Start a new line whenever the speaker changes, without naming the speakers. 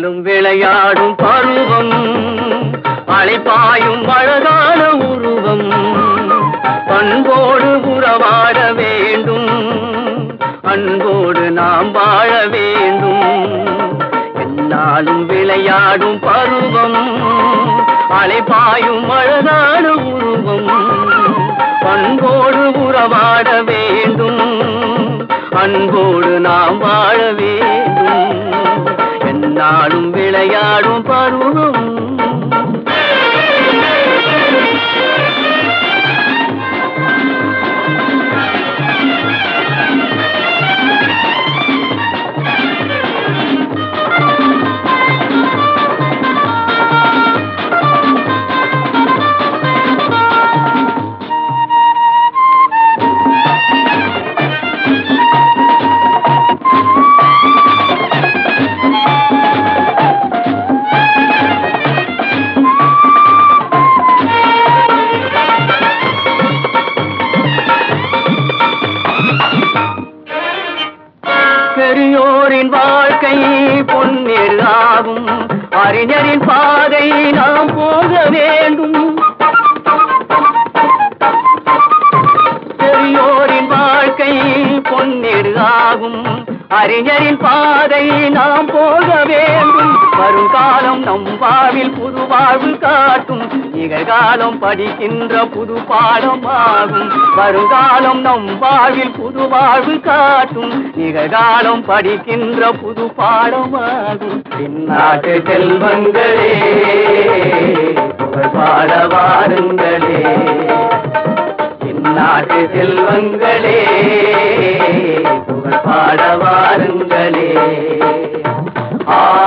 என்னாலும் விளையாடும் பருவம் அழைப்பாயும் அழகான உருவம் பண்போடு உறவாட வேண்டும் அன்போடு நாம் வாழ வேண்டும் என்னாலும் விளையாடும் பருவம் அலைப்பாயும் அழகான உருவம் பண்போடு உறவாட வேண்டும் அன்போடு நாம் வாழ வேண்டும் என்னாலும் விளையாடும் பருவம் பெரியோரின் வாழ்க்கை பொன்னில் ஆகும் அறிஞரின் பாதை நாம் போக வேண்டும் பெரியோரின் வாழ்க்கை பொன்னில் ஆகும் அறிஞரின் பாதை நாம் போக வேண்டும் வருங்காலம் நம் வாழ்வில் புது வாழ்வு காட்டும் நிகழ்காலம் படிக்கின்ற புது பாடமாகும் வருங்காலம் நம் வாழ்வில் புது வாழ்வு காட்டும் நிகழ்காலம் படிக்கின்ற புது பாடமாகும் பின்னாட்டு செல்வங்களே புகழ் பாட வாருங்களே இந்நாட்டு செல்வங்களே புகழ் பாட வாருங்களே ஆ